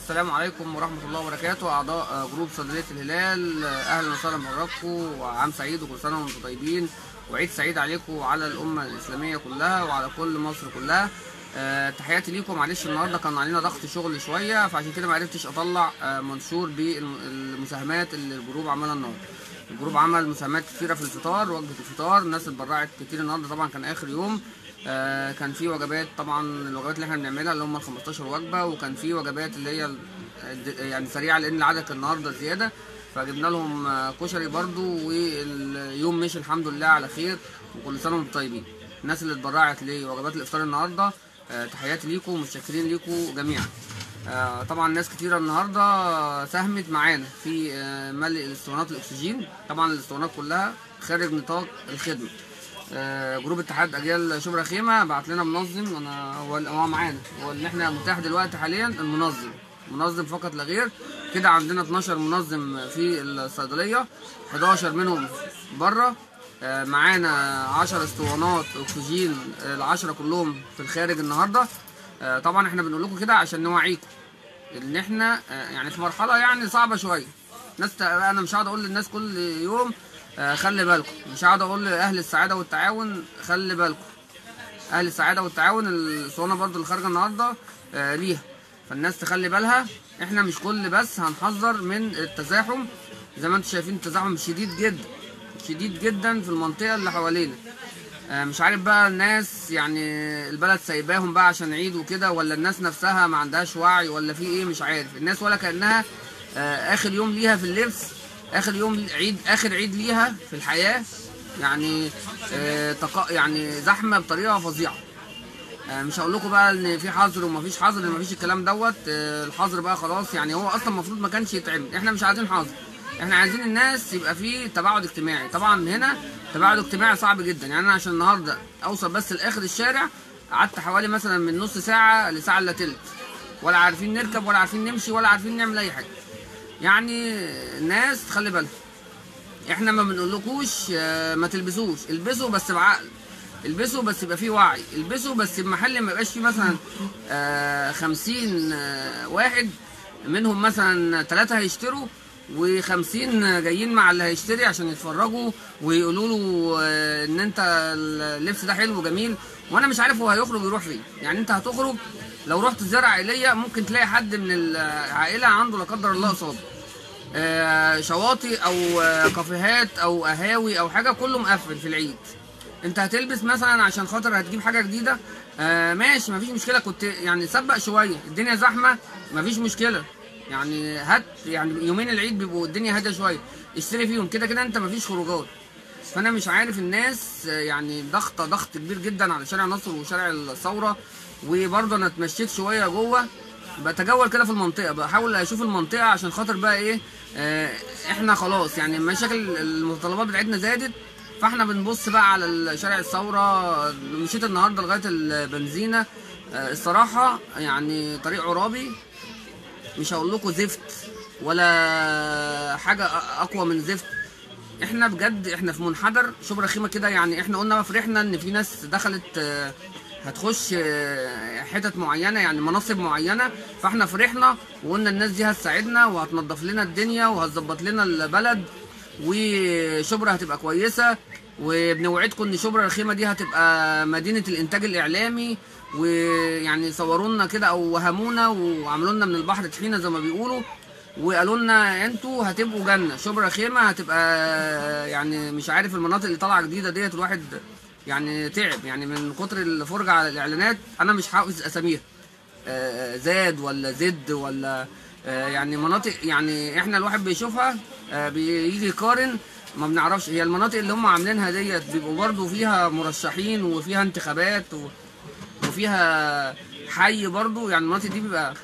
السلام عليكم ورحمة الله وبركاته أعضاء آه، جروب صيدلية الهلال آه، أهلا وسهلا بحضراتكم وعام سعيد وكل سنة وأنتم طيبين وعيد سعيد عليكم وعلى الأمة الإسلامية كلها وعلى كل مصر كلها آه، تحياتي ليكم معلش النهارده كان علينا ضغط شغل شويه فعشان كده ما عرفتش اطلع آه، منشور بالمساهمات اللي الجروب عملها النهارده الجروب عمل مساهمات كتيره في الفطار وجبه الفطار الناس اتبرعت كتير النهارده طبعا كان اخر يوم آه، كان في وجبات طبعا الوجبات اللي احنا بنعملها اللي هم ال 15 وجبه وكان في وجبات اللي هي ال- الد- يعني سريعه لان العدد كان النهارده زياده فجبنا لهم آه، كشري برضو واليوم مشي الحمد لله على خير وكل سنه وانتم طيبين الناس اللي اتبرعت لوجبات الافطار النهارده آه، تحياتي ليكم ومتشكرين ليكم جميعا آه، طبعا ناس كتيرة النهاردة ساهمت معانا في آه، ملء الاسطوانات الأكسجين طبعا الاسطوانات كلها خارج نطاق الخدمة آه، جروب اتحاد أجيال شبرا خيمة بعت لنا منظم أنا هو هو معانا هو اللي احنا متاح دلوقتي حاليا المنظم منظم فقط لا غير كده عندنا 12 منظم في الصيدلية 11 منهم بره آه، معانا 10 اسطوانات اكسجين ال 10 كلهم في الخارج النهارده آه، طبعا احنا بنقول لكم كده عشان نوعيكم ان احنا آه، يعني في مرحله يعني صعبه شويه ناس انا مش هقعد اقول للناس كل يوم آه، خلي بالكم مش هقعد اقول لاهل السعاده والتعاون خلي بالكم اهل السعاده والتعاون الاسطوانه برضو اللي خارجه النهارده آه، ليها فالناس تخلي بالها احنا مش كل بس هنحذر من التزاحم زي ما انتم شايفين التزاحم شديد جدا شديد جدا في المنطقه اللي حوالينا آه، مش عارف بقى الناس يعني البلد سايباهم بقى عشان عيد وكده ولا الناس نفسها ما عندهاش وعي ولا في ايه مش عارف الناس ولا كانها آه، اخر يوم ليها في اللبس اخر يوم عيد اخر عيد ليها في الحياه يعني آه، تقا يعني زحمه بطريقه فظيعه آه، مش هقول لكم بقى ان في حظر ومفيش حظر مفيش الكلام دوت آه، الحظر بقى خلاص يعني هو اصلا المفروض ما كانش يتعمل احنا مش عايزين حظر احنا عايزين الناس يبقى في تباعد اجتماعي طبعا هنا تباعد اجتماعي صعب جدا يعني انا عشان النهارده اوصل بس لاخر الشارع قعدت حوالي مثلا من نص ساعه لساعه الا تلت ولا عارفين نركب ولا عارفين نمشي ولا عارفين نعمل اي حاجه يعني الناس تخلي بالها احنا ما بنقولكوش آه، ما تلبسوش البسوا بس بعقل البسوا بس يبقى فيه وعي البسوا بس بمحل ما يبقاش فيه مثلا آه، خمسين آه، واحد منهم مثلا ثلاثة هيشتروا وخمسين جايين مع اللي هيشتري عشان يتفرجوا ويقولوا له آه، ان انت اللبس ده حلو وجميل وانا مش عارف هو هيخرج يروح فين يعني انت هتخرج لو رحت زيارة عائلية ممكن تلاقي حد من العائلة عنده لا قدر الله اصابة آه، شواطئ او آه، كافيهات او قهاوي او حاجه كله مقفل في العيد انت هتلبس مثلا عشان خاطر هتجيب حاجه جديده آه ماشي مفيش مشكله كنت يعني سبق شويه الدنيا زحمه مفيش مشكله يعني هات يعني يومين العيد بيبقوا الدنيا هاديه شويه اشتري فيهم كده كده انت مفيش خروجات فانا مش عارف الناس آه، يعني ضغط ضغط كبير جدا على شارع نصر وشارع الثوره وبرضه انا اتمشيت شويه جوه بتجول كده في المنطقه بحاول اشوف المنطقه عشان خاطر بقى ايه آه احنا خلاص يعني مشاكل المتطلبات بتاعتنا زادت فاحنا بنبص بقى على شارع الثوره مشيت النهارده لغايه البنزينه آه الصراحه يعني طريق عرابي مش هقول لكم زفت ولا حاجه اقوى من زفت احنا بجد احنا في منحدر شبرا خيمه كده يعني احنا قلنا بقى فرحنا ان في ناس دخلت آه، هتخش آه، حتت معينه يعني مناصب معينه فاحنا فرحنا وقلنا الناس دي هتساعدنا وهتنظف لنا الدنيا وهتظبط لنا البلد وشبرا هتبقى كويسه وبنوعدكم ان شبرا الخيمه دي هتبقى مدينه الانتاج الاعلامي ويعني صوروا لنا كده او وهمونا وعملوا لنا من البحر طحينه زي ما بيقولوا وقالوا لنا انتوا هتبقوا جنه شبرا خيمه هتبقى يعني مش عارف المناطق اللي طالعه جديده ديت الواحد يعني تعب يعني من كتر الفرجه على الاعلانات انا مش حافظ اساميها آه، زاد ولا زد ولا آه، يعني مناطق يعني احنا الواحد بيشوفها آه، بيجي يقارن ما بنعرفش هي المناطق اللي هم عاملينها ديت بيبقوا برضو فيها مرشحين وفيها انتخابات و- وفيها حي برضو يعني المناطق دي بيبقى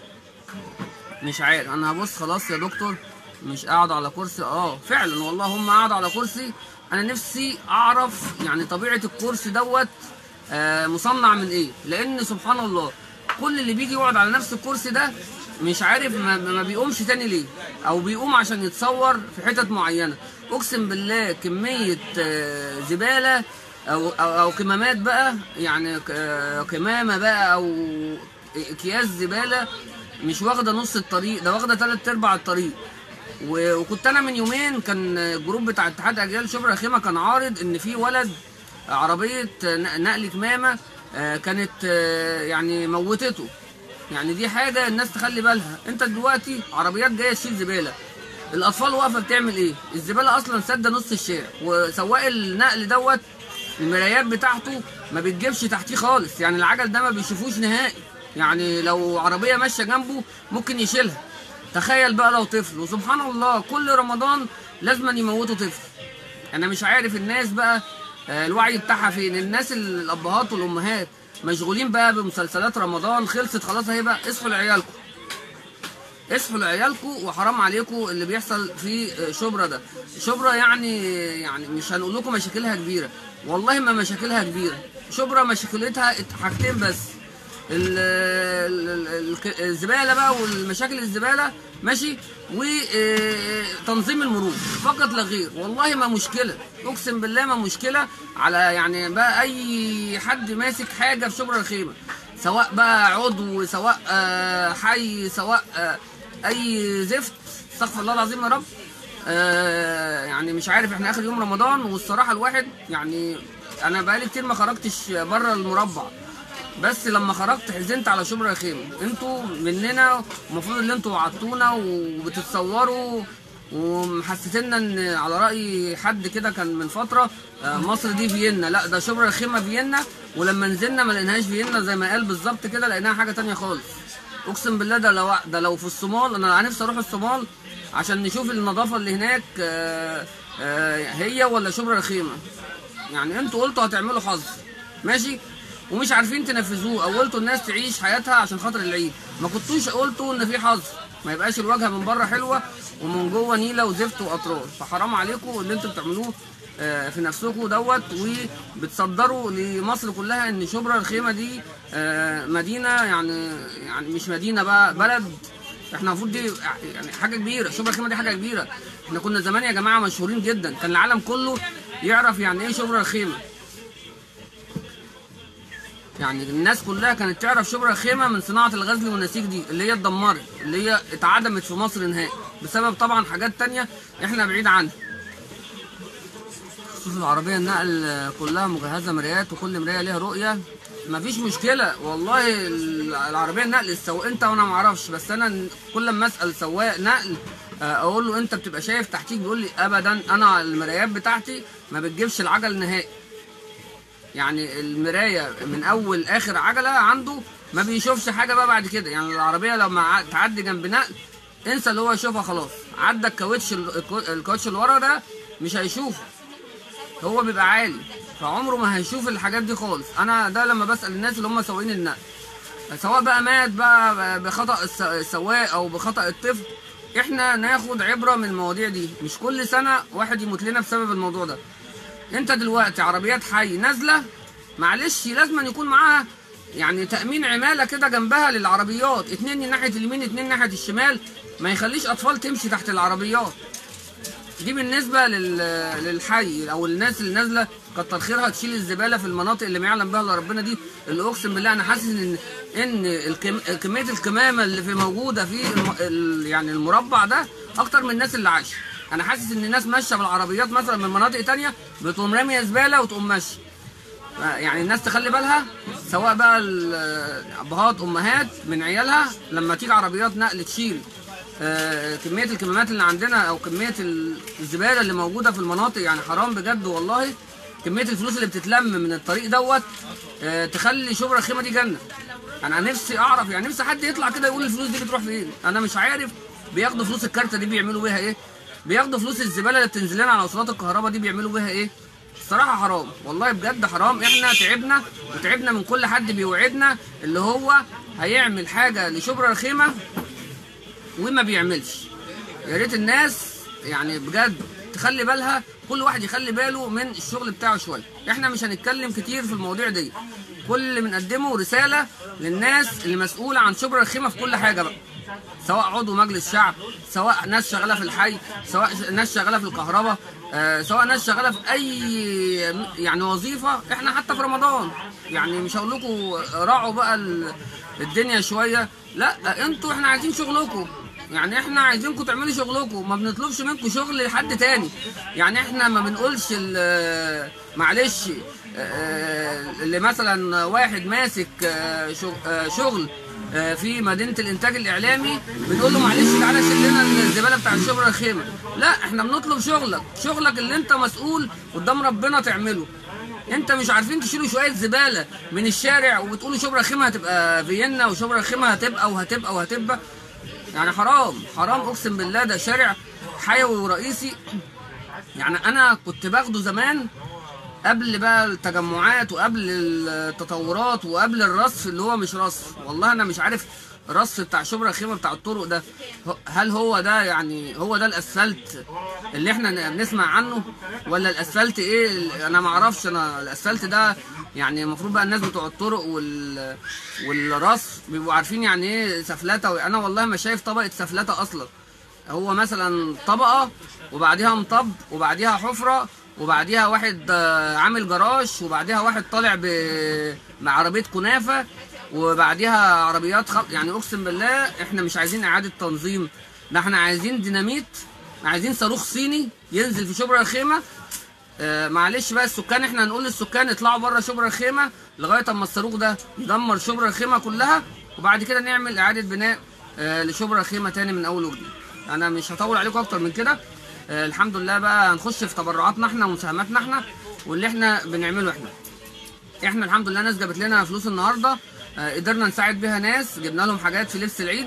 مش عارف انا هبص خلاص يا دكتور مش قاعد على كرسي اه فعلا والله هم قاعد على كرسي انا نفسي اعرف يعني طبيعه الكرسي دوت آه مصنع من ايه لان سبحان الله كل اللي بيجي يقعد على نفس الكرسي ده مش عارف ما, ما بيقومش تاني ليه او بيقوم عشان يتصور في حتت معينه اقسم بالله كميه آه زباله او او, أو كمامات بقى يعني ك- آه، كمامه بقى او اكياس زباله مش واخده نص الطريق ده واخده تلات ارباع الطريق و- وكنت انا من يومين كان الجروب بتاع اتحاد اجيال شبرا الخيمه كان عارض ان في ولد عربيه ن- نقل كمامه آه، كانت آه، يعني موتته يعني دي حاجه الناس تخلي بالها انت دلوقتي عربيات جايه تشيل زباله الاطفال واقفه بتعمل ايه الزباله اصلا سادة نص الشارع وسواق النقل دوت المرايات بتاعته ما بتجيبش تحتيه خالص يعني العجل ده ما بيشوفوش نهائي يعني لو عربيه ماشيه جنبه ممكن يشيلها تخيل بقى لو طفل وسبحان الله كل رمضان لازم يموتوا طفل انا مش عارف الناس بقى آه، الوعي بتاعها فين الناس ال- الابهات والامهات مشغولين بقى بمسلسلات رمضان خلصت خلاص اهي بقى اصحوا لعيالكم اصحوا لعيالكم وحرام عليكم اللي بيحصل في آه، شبرا ده شبرا يعني يعني مش هنقول لكم مشاكلها كبيره والله ما مشاكلها كبيره شبرا مشاكلتها حاجتين بس ال- ال- ال- الك- الزباله بقى والمشاكل الزباله ماشي وتنظيم المرور فقط لا غير والله ما مشكله اقسم بالله ما مشكله على يعني بقى اي حد ماسك حاجه في شبرا الخيمه سواء بقى عضو سواء آه، حي سواء آه، اي زفت استغفر الله العظيم يا رب آه، يعني مش عارف احنا اخر يوم رمضان والصراحه الواحد يعني انا بقالي كتير ما خرجتش بره المربع بس لما خرجت حزنت على شبرا الخيمه انتوا مننا المفروض ان انتوا وعدتونا وبتتصوروا ومحسسنا ان على راي حد كده كان من فتره آه، مصر دي فيينا لا ده شبرا الخيمه فيينا ولما نزلنا ما لقيناهاش فيينا زي ما قال بالظبط كده لقيناها حاجه تانية خالص اقسم بالله ده لو ده لو في الصومال انا نفسي اروح الصومال عشان نشوف النظافه اللي هناك آه، آه، هي ولا شبرا الخيمه يعني انتوا قلتوا هتعملوا حظ ماشي ومش عارفين تنفذوه او قلتوا الناس تعيش حياتها عشان خاطر العيد ما كنتوش قلتوا ان في حظ ما يبقاش الواجهه من بره حلوه ومن جوه نيله وزفت واطرار فحرام عليكم اللي انتوا بتعملوه آه، في نفسكم دوت وبتصدروا لمصر كلها ان شبرا الخيمه دي آه، مدينه يعني يعني مش مدينه بقى بلد احنا المفروض دي يعني حاجه كبيره شبرا الخيمه دي حاجه كبيره احنا كنا زمان يا جماعه مشهورين جدا كان العالم كله يعرف يعني ايه شبرا الخيمه يعني الناس كلها كانت تعرف شبرا الخيمه من صناعه الغزل والنسيج دي اللي هي اتدمرت اللي هي اتعدمت في مصر نهائي بسبب طبعا حاجات تانية احنا بعيد عنها خصوص العربيه النقل كلها مجهزه مرايات وكل مرايه ليها رؤيه مفيش مشكله والله ال- العربيه النقل السواق انت وانا ما اعرفش بس انا كل ما اسال سواق نقل آه، اقول له انت بتبقى شايف تحتيك بيقول لي ابدا انا المرايات بتاعتي ما بتجيبش العجل نهائي يعني المرايه من اول اخر عجله عنده ما بيشوفش حاجه بقى بعد كده يعني العربيه لما ع- تعدي جنب نقل انسى اللي هو يشوفها خلاص عدى الكاوتش ال- الكو- الكاوتش اللي ورا ده مش هيشوفه هو بيبقى عالي فعمره ما هيشوف الحاجات دي خالص انا ده لما بسال الناس اللي هم سواقين النقل سواء بقى مات بقى بخطا الس- السواق او بخطا الطفل احنا ناخد عبره من المواضيع دي مش كل سنه واحد يموت لنا بسبب الموضوع ده انت دلوقتي عربيات حي نازله معلش لازم أن يكون معاها يعني تامين عماله كده جنبها للعربيات اتنين ناحيه اليمين اتنين ناحيه الشمال ما يخليش اطفال تمشي تحت العربيات دي بالنسبه لل... للحي او الناس اللي نازله كتر خيرها تشيل الزباله في المناطق اللي ما يعلم بها الا ربنا دي اللي اقسم بالله انا حاسس ان ان الكم... كميه الكمامه اللي في موجوده في الم... ال... يعني المربع ده اكتر من الناس اللي عايشه انا حاسس ان الناس ماشيه بالعربيات مثلا من مناطق تانية بتقوم راميه زباله وتقوم ماشيه يعني الناس تخلي بالها سواء بقى الابهات امهات من عيالها لما تيجي عربيات نقل تشيل آه، كميه الكمامات اللي عندنا او كميه ال- الزباله اللي موجوده في المناطق يعني حرام بجد والله كميه الفلوس اللي بتتلم من الطريق دوت آه، تخلي شبرا الخيمه دي جنه انا نفسي اعرف يعني نفسي حد يطلع كده يقول الفلوس دي بتروح فين انا مش عارف بياخدوا فلوس الكارته دي بيعملوا بيها ايه بياخدوا فلوس الزباله اللي بتنزل لنا على وصلات الكهرباء دي بيعملوا بيها ايه الصراحه حرام والله بجد حرام احنا تعبنا وتعبنا من كل حد بيوعدنا اللي هو هيعمل حاجه لشبرا الخيمه وما بيعملش يا ريت الناس يعني بجد تخلي بالها كل واحد يخلي باله من الشغل بتاعه شويه احنا مش هنتكلم كتير في المواضيع دي كل اللي بنقدمه رساله للناس اللي مسؤوله عن شبرا الخيمه في كل حاجه بقى سواء عضو مجلس شعب سواء ناس شغاله في الحي سواء ش- ناس شغاله في الكهرباء آه، سواء ناس شغاله في اي يعني وظيفه احنا حتى في رمضان يعني مش هقول لكم راعوا بقى ال- الدنيا شويه لا انتوا احنا عايزين شغلكم يعني احنا عايزينكم تعملوا شغلكم ما بنطلبش منكم شغل لحد تاني يعني احنا ما بنقولش ال- معلش آه، اللي مثلا واحد ماسك آه، شغ- آه، شغل آه، في مدينه الانتاج الاعلامي بنقول له معلش تعالى شيل لنا الزباله بتاع الشبرا الخيمه لا احنا بنطلب شغلك شغلك اللي انت مسؤول قدام ربنا تعمله انت مش عارفين تشيلوا شويه زباله من الشارع وبتقولوا شبرا خيمه هتبقى فيينا وشبرا خيمه هتبقى وهتبقى وهتبقى يعني حرام حرام اقسم بالله ده شارع حيوي ورئيسي يعني انا كنت باخده زمان قبل بقى التجمعات وقبل التطورات وقبل الرصف اللي هو مش رصف والله انا مش عارف الرصف بتاع شبرا خيمه بتاع الطرق ده هو- هل هو ده يعني هو ده الاسفلت اللي احنا بنسمع عنه ولا الاسفلت ايه انا ما اعرفش انا الاسفلت ده يعني المفروض بقى الناس بتوع الطرق وال والرصف بيبقوا عارفين يعني ايه سفلته انا والله ما شايف طبقه سفلته اصلا هو مثلا طبقه وبعديها مطب وبعديها حفره وبعديها واحد آه، عامل جراج وبعديها واحد طالع ب مع عربيه كنافه وبعديها عربيات خط يعني اقسم بالله احنا مش عايزين اعاده تنظيم ده احنا عايزين ديناميت عايزين صاروخ صيني ينزل في شبرا الخيمه آه، معلش بقى السكان احنا هنقول للسكان اطلعوا بره شبرا الخيمه لغايه اما الصاروخ ده يدمر شبرا الخيمه كلها وبعد كده نعمل اعاده بناء آه، لشبرا الخيمه تاني من اول وجديد انا مش هطول عليكم اكتر من كده آه، الحمد لله بقى هنخش في تبرعاتنا احنا ومساهماتنا احنا واللي احنا بنعمله احنا احنا الحمد لله ناس جابت لنا فلوس النهارده آه، قدرنا نساعد بيها ناس جبنا لهم حاجات في لبس العيد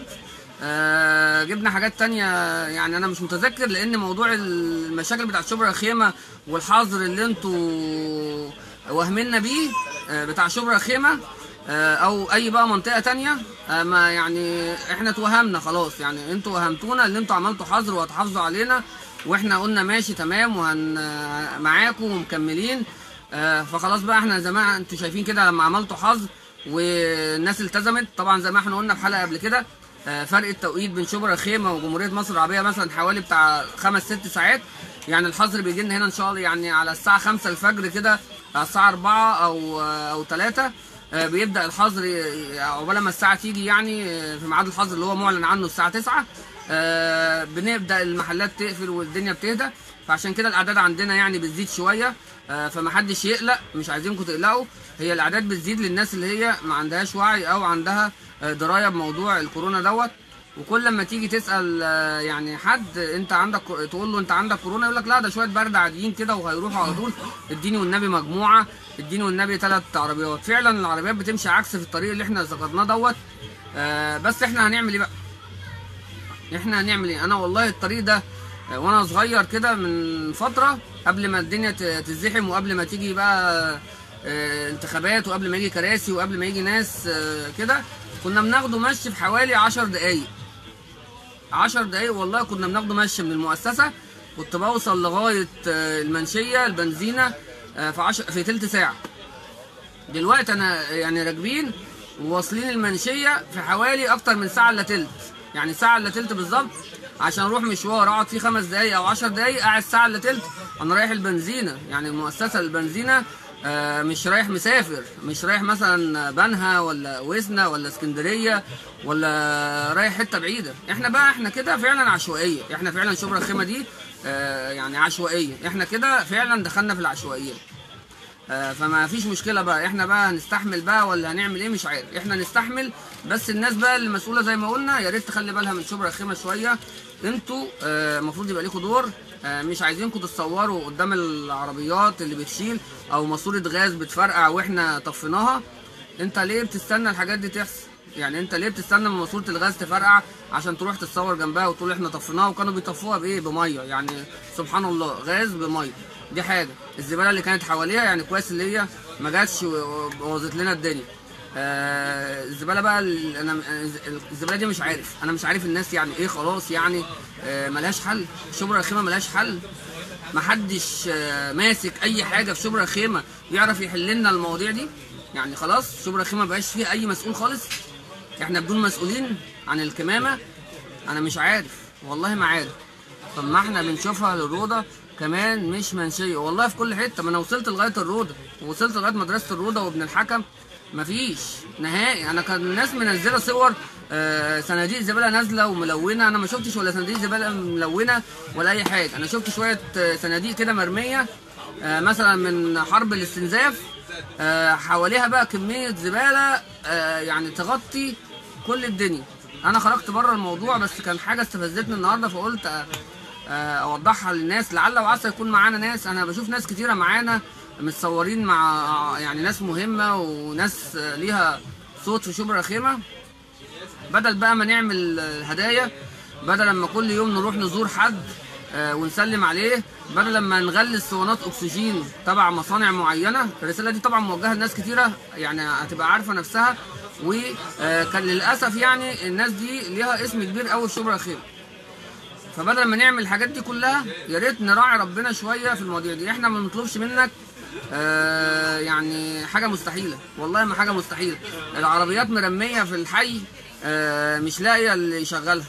آه، جبنا حاجات تانية يعني انا مش متذكر لان موضوع المشاكل بتاعت شبرا الخيمة والحظر اللي انتوا وهمنا بيه آه، بتاع شبرا الخيمة آه، او اي بقى منطقة تانية آه، ما يعني احنا اتوهمنا خلاص يعني انتوا وهمتونا اللي انتوا عملتوا حظر وهتحافظوا علينا واحنا قلنا ماشي تمام وهن آه، معاكم ومكملين آه، فخلاص بقى احنا زي ما انتوا شايفين كده لما عملتوا حظر والناس التزمت طبعا زي ما احنا قلنا في حلقه قبل كده آه، فرق التوقيت بين شبرا الخيمه وجمهوريه مصر العربيه مثلا حوالي بتاع خمس ست ساعات يعني الحظر بيجي لنا هنا ان شاء الله يعني على الساعه 5 الفجر كده على الساعه 4 او او 3 آه، بيبدا الحظر ي- عقبال ما الساعه تيجي يعني آه، في ميعاد الحظر اللي هو معلن عنه الساعه 9 آه، بنبدا المحلات تقفل والدنيا بتهدى فعشان كده الاعداد عندنا يعني بتزيد شويه آه، فمحدش يقلق مش عايزينكم تقلقوا هي الاعداد بتزيد للناس اللي هي ما عندهاش وعي او عندها آه، درايه بموضوع الكورونا دوت وكل لما تيجي تسال آه، يعني حد انت عندك تقول له انت عندك كورونا يقول لك لا ده شويه برد عاديين كده وهيروحوا على طول اديني والنبي مجموعه اديني والنبي ثلاث عربيات فعلا العربيات بتمشي عكس في الطريق اللي احنا ذكرناه دوت آه، بس احنا هنعمل ايه بقى احنا هنعمل ايه انا والله الطريق ده آه، وانا صغير كده من فتره قبل ما الدنيا ت- تزدحم وقبل ما تيجي بقى آه، انتخابات وقبل ما يجي كراسي وقبل ما يجي ناس آه، كده كنا بناخده مشي في حوالي عشر دقايق عشر دقايق والله كنا بناخده مشي من المؤسسة كنت بوصل لغاية آه، المنشية البنزينة آه، في عشر في تلت ساعة دلوقتي انا يعني راكبين وواصلين المنشيه في حوالي اكتر من ساعه الا تلت يعني ساعه الا تلت بالظبط عشان اروح مشوار اقعد فيه خمس دقايق او عشر دقايق قاعد ساعه الا تلت انا رايح البنزينه يعني المؤسسه البنزينه آه، مش رايح مسافر مش رايح مثلا بنها ولا وسنا ولا اسكندريه ولا رايح حته بعيده احنا بقى احنا كده فعلا عشوائيه احنا فعلا شبرا الخيمه دي آه، يعني عشوائيه احنا كده فعلا دخلنا في العشوائيه آه، فما فيش مشكله بقى احنا بقى هنستحمل بقى ولا هنعمل ايه مش عارف احنا نستحمل بس الناس بقى المسؤوله زي ما قلنا يا ريت تخلي بالها من شبرا الخيمه شويه انتوا آه، المفروض يبقى لكم دور آه، مش عايزينكم تتصوروا قدام العربيات اللي بتشيل او ماسوره غاز بتفرقع واحنا طفيناها انت ليه بتستنى الحاجات دي تحصل يعني انت ليه بتستنى من ماسوره الغاز تفرقع عشان تروح تتصور جنبها وتقول احنا طفيناها وكانوا بيطفوها بايه بميه يعني سبحان الله غاز بميه دي حاجه الزباله اللي كانت حواليها يعني كويس اللي هي ما جاتش وبوظت لنا الدنيا آه الزباله بقى ال- انا الزباله دي مش عارف انا مش عارف الناس يعني ايه خلاص يعني آه ملهاش حل شبرا الخيمه ملهاش حل محدش آه، ماسك اي حاجه في شبرا الخيمه يعرف يحل لنا المواضيع دي يعني خلاص شبرا الخيمه مبقاش فيها اي مسؤول خالص احنا بدون مسؤولين عن الكمامه انا مش عارف والله ما عارف طب ما احنا بنشوفها للروضه كمان مش منشيه والله في كل حته ما انا وصلت لغايه الروضه ووصلت لغايه مدرسه الروضه وابن الحكم مفيش نهائي انا كان الناس منزله صور آه، صناديق زباله نازله وملونه انا ما شفتش ولا صناديق زباله ملونه ولا اي حاجه انا شفت شويه آه، صناديق كده مرميه آه، مثلا من حرب الاستنزاف آه، حواليها بقى كميه زباله آه، يعني تغطي كل الدنيا انا خرجت بره الموضوع بس كان حاجه استفزتني النهارده فقلت آه، آه، اوضحها للناس لعل وعسى يكون معانا ناس انا بشوف ناس كتيره معانا متصورين مع يعني ناس مهمه وناس آه، ليها صوت في شبرا خيمه بدل بقى ما نعمل آه، هدايا بدل ما كل يوم نروح نزور حد آه، ونسلم عليه بدل ما نغلي اسطوانات اكسجين تبع مصانع معينه الرساله دي طبعا موجهه لناس كتيره يعني هتبقى عارفه نفسها وكان للاسف يعني الناس دي ليها اسم كبير قوي في شبرا خير فبدل ما نعمل الحاجات دي كلها يا ريت نراعي ربنا شويه في المواضيع دي احنا ما بنطلبش منك آه يعني حاجه مستحيله والله ما حاجه مستحيله العربيات مرميه في الحي آه مش لاقيه اللي يشغلها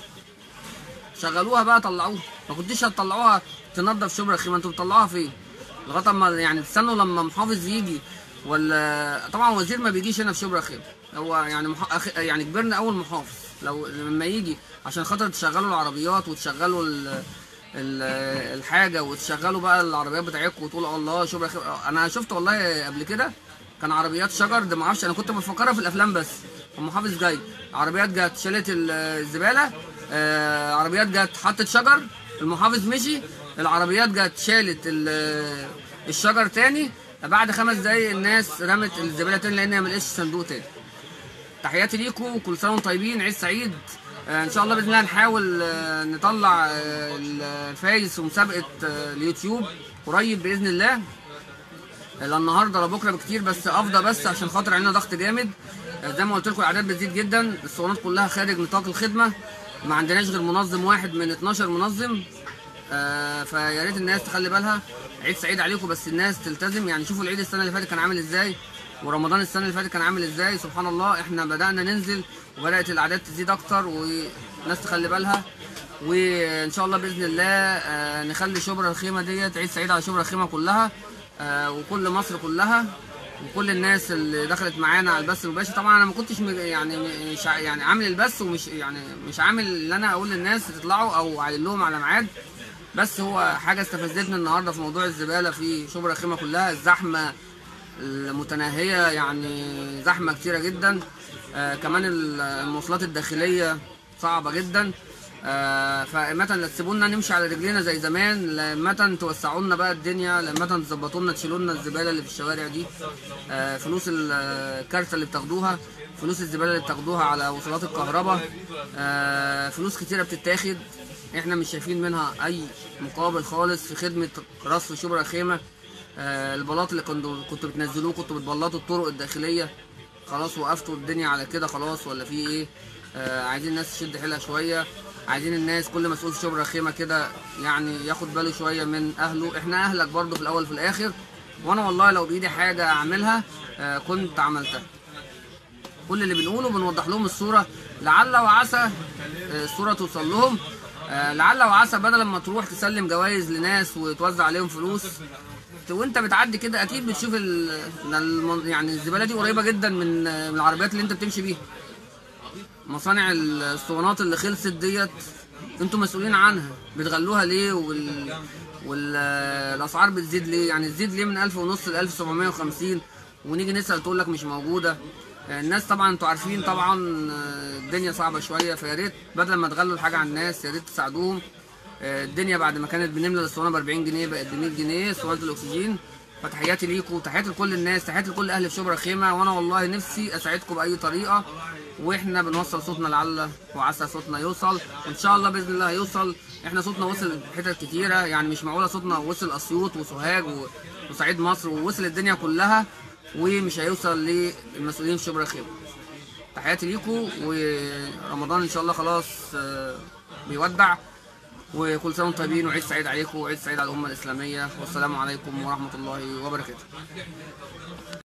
شغلوها بقى طلعوها ما كنتش هتطلعوها تنظف شبرا خيمه انتوا بتطلعوها فين لغايه اما يعني تستنوا لما محافظ يجي ولا طبعا وزير ما بيجيش هنا في شبرا خيمه هو يعني مح... أخ- يعني كبرنا اول محافظ لو لما يجي عشان خاطر تشغلوا العربيات وتشغلوا ال... ال... الحاجه وتشغلوا بقى العربيات بتاعتكم وتقولوا الله شبرا خيمه انا شفت والله قبل كده كان عربيات شجر ده ما اعرفش انا كنت بفكرها في الافلام بس المحافظ جاي عربيات جت شالت ال- الزباله آه عربيات جت حطت شجر المحافظ مشي العربيات جت شالت ال- الشجر تاني بعد خمس دقايق الناس رمت الزباله تاني لان هي ما لقيتش صندوق تاني تحياتي ليكم كل سنه وانتم طيبين عيد سعيد آه، ان شاء الله باذن الله نحاول آه، نطلع آه، الفايز في مسابقه آه، اليوتيوب قريب باذن الله لا النهارده لا بكره بكتير بس افضى بس عشان خاطر علينا ضغط جامد آه، زي ما قلت لكم الاعداد بتزيد جدا الصالونات كلها خارج نطاق الخدمه ما عندناش غير منظم واحد من 12 منظم آه، فيا ريت الناس تخلي بالها عيد سعيد عليكم بس الناس تلتزم يعني شوفوا العيد السنه اللي فاتت كان عامل ازاي ورمضان السنه اللي فاتت كان عامل ازاي سبحان الله احنا بدانا ننزل وبدات الاعداد تزيد اكتر والناس تخلي بالها وان شاء الله باذن الله آه، نخلي شبرا الخيمه ديت عيد سعيد على شبرا الخيمه كلها آه، وكل مصر كلها وكل الناس اللي دخلت معانا على البث المباشر طبعا انا ما كنتش م- يعني مش ع- يعني عامل البث ومش يعني مش عامل اللي انا اقول للناس تطلعوا او عايل لهم على ميعاد بس هو حاجه استفزتني النهارده في موضوع الزباله في شبرا الخيمه كلها الزحمه المتناهيه يعني زحمه كتيره جدا آه كمان ال- المواصلات الداخليه صعبه جدا آه فمتى لا تسيبونا نمشي على رجلينا زي زمان لمتى توسعوا لنا بقى الدنيا لمتى تظبطوا لنا تشيلوا لنا الزباله اللي في الشوارع دي آه فلوس ال- الكارثه اللي بتاخدوها فلوس الزباله اللي بتاخدوها على وصلات الكهرباء آه فلوس كتيره بتتاخد احنا مش شايفين منها اي مقابل خالص في خدمه رصف شبرا خيمه آه البلاط اللي كنتوا كنتوا بتنزلوه كنتوا بتبلطوا الطرق الداخليه خلاص وقفتوا الدنيا على كده خلاص ولا في ايه آه عايزين الناس تشد حيلها شويه عايزين الناس كل مسؤول في شبرا خيمه كده يعني ياخد باله شويه من اهله احنا اهلك برضو في الاول وفي الاخر وانا والله لو بايدي حاجه اعملها آه كنت عملتها كل اللي بنقوله بنوضح لهم الصوره لعل وعسى آه، الصوره توصل لهم آه، لعل وعسى بدل ما تروح تسلم جوائز لناس وتوزع عليهم فلوس ت- وانت بتعدي كده اكيد بتشوف ال... الم- يعني الزباله دي قريبه جدا من آه، من العربيات اللي انت بتمشي بيها مصانع الاسطوانات اللي خلصت ديت انتوا مسؤولين عنها بتغلوها ليه وال والاسعار بتزيد ليه يعني تزيد ليه من 1000 ونص ل 1750 ونيجي نسال تقول لك مش موجوده الناس طبعا انتوا عارفين طبعا آه، الدنيا صعبه شويه فيا ريت بدل ما تغلوا الحاجه على الناس يا ريت تساعدوهم آه، الدنيا بعد ما كانت بنملى الاسطوانه ب 40 جنيه بقت ب 100 جنيه اسطوانه الاكسجين فتحياتي ليكم تحياتي لكل الناس تحياتي لكل اهل في شبرا خيمه وانا والله نفسي اساعدكم باي طريقه واحنا بنوصل صوتنا لعل وعسى صوتنا يوصل وان شاء الله باذن الله هيوصل احنا صوتنا وصل حتت كتيره يعني مش معقوله صوتنا وصل اسيوط وسوهاج و- وصعيد مصر ووصل الدنيا كلها ومش هيوصل للمسؤولين في شبرا خيمه تحياتي ليكم ورمضان ان شاء الله خلاص آه، بيودع وكل سنه وانتم طيبين وعيد سعيد عليكم وعيد سعيد على الامه الاسلاميه والسلام عليكم ورحمه الله وبركاته